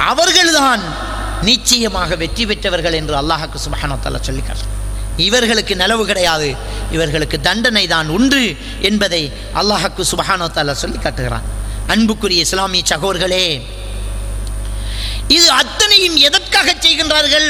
அவர்கள்தான் நிச்சயமாக வெற்றி பெற்றவர்கள் என்று அல்லாஹுக்கு சுபஹானோ தஆலா சொல்லிக்கார் இவர்களுக்கு நலவு கிடையாது இவர்களுக்கு தண்டனை தான் உண்டு என்பதை அல்லாஹுக்கு சுபஹானோ தஆலா சொல்லி காட்டுகிறான் அன்புக்குரிய இஸ்லாமிய சகோர்களே இது அத்தனையும் எதற்காக செய்கின்றார்கள்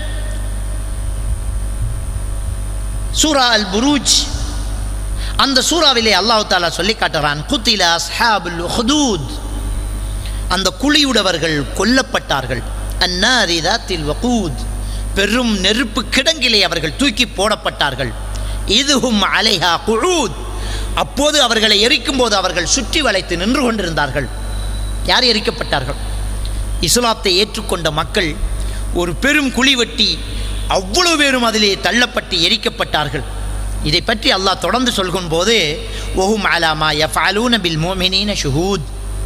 சூரா அல் புரூஜ் அந்த சூறாவிலே அல்லாஹ் தாலா சொல்லி காட்டுறான் குத்தில அஸ்ஹாபுல் ஹுதூத் அந்த குழியுடவர்கள் கொல்லப்பட்டார்கள் அன்னாரிதாத்தில் வகூத் பெரும் நெருப்பு கிடங்கிலே அவர்கள் தூக்கி போடப்பட்டார்கள் இதுவும் அலைஹா குழூத் அப்போது அவர்களை எரிக்கும் போது அவர்கள் சுற்றி வளைத்து நின்று கொண்டிருந்தார்கள் யார் எரிக்கப்பட்டார்கள் இஸ்லாத்தை ஏற்றுக்கொண்ட மக்கள் ஒரு பெரும் குழி வெட்டி அவ்வளவு பேரும் அதிலே தள்ளப்பட்டு எரிக்கப்பட்டார்கள் இதை பற்றி அல்லாஹ் தொடர்ந்து சொல்கும் போது ஒஹும் அலாமா யஃபாலூன பில் மோமினீன ஷுஹூத்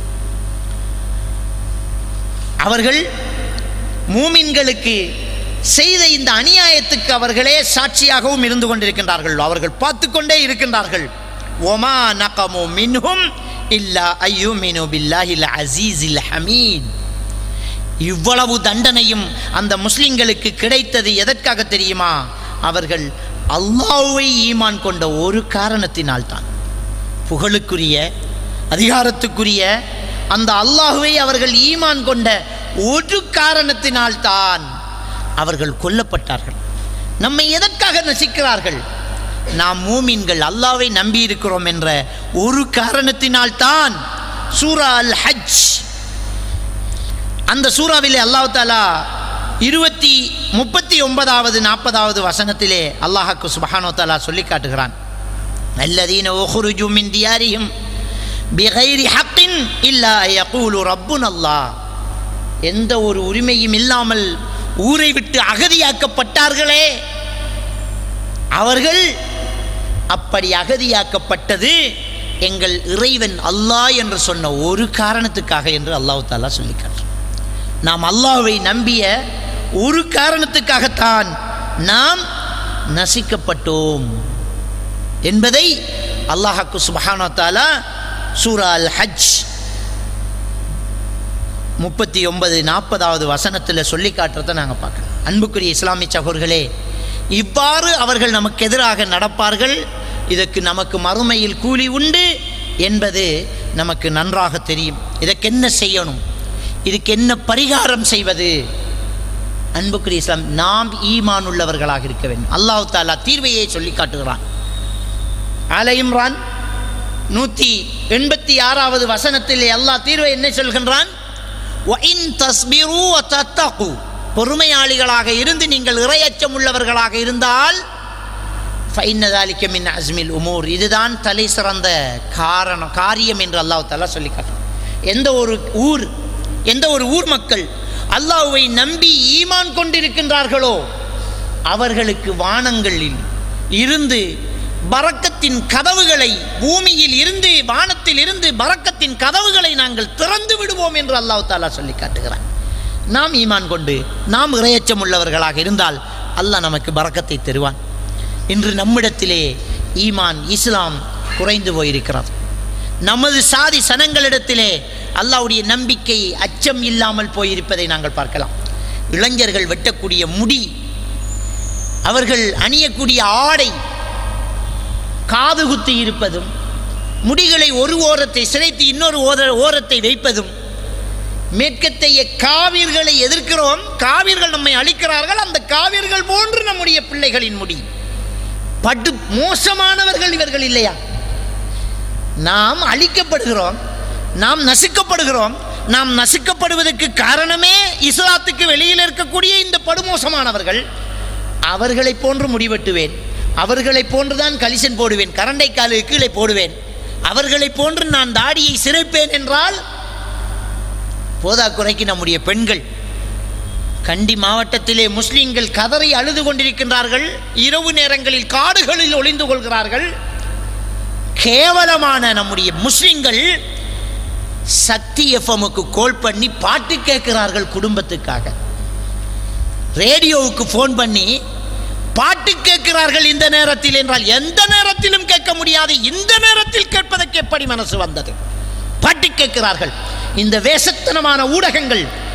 அவர்கள் மூமின்களுக்கு செய்த இந்த அநியாயத்துக்கு அவர்களே சாட்சியாகவும் இருந்து கொண்டிருக்கின்றார்கள் அவர்கள் பார்த்து கொண்டே இருக்கின்றார்கள் ஒமா நகமு மின்ஹும் இல்லா ஐயோ மினு பில்லாஹில் அசீஸில் ஹமீத் இவ்வளவு தண்டனையும் அந்த முஸ்லிம்களுக்கு கிடைத்தது எதற்காக தெரியுமா அவர்கள் அல்லாஹ்வை ஈமான் கொண்ட ஒரு காரணத்தினால்தான் புகழுக்குரிய அதிகாரத்துக்குரிய அந்த அல்லாஹுவை அவர்கள் ஈமான் கொண்ட ஒரு காரணத்தினால்தான் அவர்கள் கொல்லப்பட்டார்கள் நம்மை எதற்காக நசிக்கிறார்கள் நாம் மூமின்கள் அல்லாவை நம்பி இருக்கிறோம் என்ற ஒரு காரணத்தினால்தான் சூரா அல் ஹஜ் அந்த சூறாவிலே அல்லாஹ் தாலா இருபத்தி முப்பத்தி ஒன்பதாவது நாற்பதாவது வசனத்திலே அல்லாஹாக்கு சுபஹானோ தாலா சொல்லி காட்டுகிறான் الذين أخرجوا من ديارهم بغير حق إلا أن يقولوا ربنا الله எந்த ஒரு உரிமையும் இல்லாமல் ஊரை விட்டு அகதியாக்கப்பட்டார்களே அவர்கள் அப்படி அகதியாக்கப்பட்டது எங்கள் இறைவன் அல்லாஹ் என்று சொன்ன ஒரு காரணத்துக்காக என்று அல்லாஹ் தாலா சொல்லிக்கார் நாம் அல்லாஹ்வை நம்பிய ஒரு காரணத்துக்காகத்தான் நாம் நசிக்கப்பட்டோம் என்பதை அல்லாஹாக்கு சுபஹானோ தாலா சூரா அல் ஹஜ் முப்பத்தி ஒன்பது நாற்பதாவது வசனத்தில் சொல்லி காட்டுறதை நாங்கள் பார்க்கலாம் அன்புக்குரிய இஸ்லாமிய சகோர்களே இவ்வாறு அவர்கள் நமக்கு எதிராக நடப்பார்கள் இதற்கு நமக்கு மறுமையில் கூலி உண்டு என்பது நமக்கு நன்றாக தெரியும் இதற்கு என்ன செய்யணும் இதுக்கு என்ன பரிகாரம் செய்வது அன்புக்குரிய இஸ்லாம் நாம் ஈமான் உள்ளவர்களாக இருக்க வேண்டும் அல்லாஹ் தாலா தீர்வையை சொல்லி காட்டுகிறான் ஆல இம்ரான் நூற்றி எண்பத்தி ஆறாவது வசனத்திலே அல்லாஹ் தீர்வை என்ன சொல்கின்றான் وَإِن تَصْبِرُوا وَتَتَّقُوا பொறுமையாளிகளாக இருந்து நீங்கள் இறையச்சம் உள்ளவர்களாக இருந்தால் فَإِنَّ ذَلِكَ مِنْ عَزْمِ الْأُمُورِ இதுதான் தலை சிறந்த காரணம் காரியம் என்று அல்லாஹ் தாலா சொல்லி காட்டுறான் எந்த ஒரு ஊர் எந்த ஒரு ஊர் மக்கள் அல்லாஹ்வை நம்பி ஈமான் கொண்டிருக்கின்றார்களோ அவர்களுக்கு வானங்களில் இருந்து பரக்கத்தின் கதவுகளை பூமியில் இருந்து வானத்தில் இருந்து பரக்கத்தின் கதவுகளை நாங்கள் திறந்து விடுவோம் என்று அல்லாஹ் தாலா சொல்லி காட்டுகிறான் நாம் ஈமான் கொண்டு நாம் இரையச்சம் உள்ளவர்களாக இருந்தால் அல்லாஹ் நமக்கு பரக்கத்தை தருவான் இன்று நம்மிடத்திலே ஈமான் இஸ்லாம் குறைந்து போயிருக்கிறது நமது சாதி சனங்களிடத்திலே அல்லாஹ்வுடைய நம்பிக்கை அச்சம் இல்லாமல் போயிருப்பதை நாங்கள் பார்க்கலாம் இளைஞர்கள் வெட்டக்கூடிய முடி அவர்கள் அணியக்கூடிய ஆடை காது குத்தி இருப்பதும் முடிகளை ஒரு ஓரத்தை சிரைத்து இன்னொரு ஓர ஓரத்தை வைப்பதும் மேற்கத்தைய காவிர்களை எதிர்க்கிறோம் காவிர்கள் நம்மை அழிக்கிறார்கள் அந்த காவிர்கள் போன்று நம்முடைய பிள்ளைகளின் முடி படு மோசமானவர்கள் இவர்கள் இல்லையா நாம் அழிக்கப்படுகிறோம் நாம் நசுக்கப்படுகிறோம் நாம் நசுக்கப்படுவதற்கு காரணமே இஸ்லாத்துக்கு வெளியில் இருக்கக்கூடிய இந்த படுமோசமானவர்கள் அவர்களைப் போன்று முடிவெட்டுவேன் அவர்களைப் போன்றுதான் கலிசன் போடுவேன் கரண்டை காலு கீழே போடுவேன் அவர்களைப் போன்று நான் தாடியை சிறைப்பேன் என்றால் போதாக்குறைக்கு நம்முடைய பெண்கள் கண்டி மாவட்டத்திலே முஸ்லிம்கள் கதறி அழுது கொண்டிருக்கின்றார்கள் இரவு நேரங்களில் காடுகளில் ஒளிந்து கொள்கிறார்கள் கேவலமான நம்முடைய முஸ்லிம்கள் சக்தி எஃப்எம்முக்கு கோல் பண்ணி பாட்டு கேட்கிறார்கள் குடும்பத்துக்காக ரேடியோவுக்கு ஃபோன் பண்ணி பாட்டு கேட்கிறார்கள் இந்த நேரத்தில் என்றால் எந்த நேரத்திலும் கேட்க முடியாது இந்த நேரத்தில் கேட்பதற்கு எப்படி மனசு வந்தது பாட்டு கேட்கிறார்கள் இந்த வேசத்தனமான ஊடகங்கள்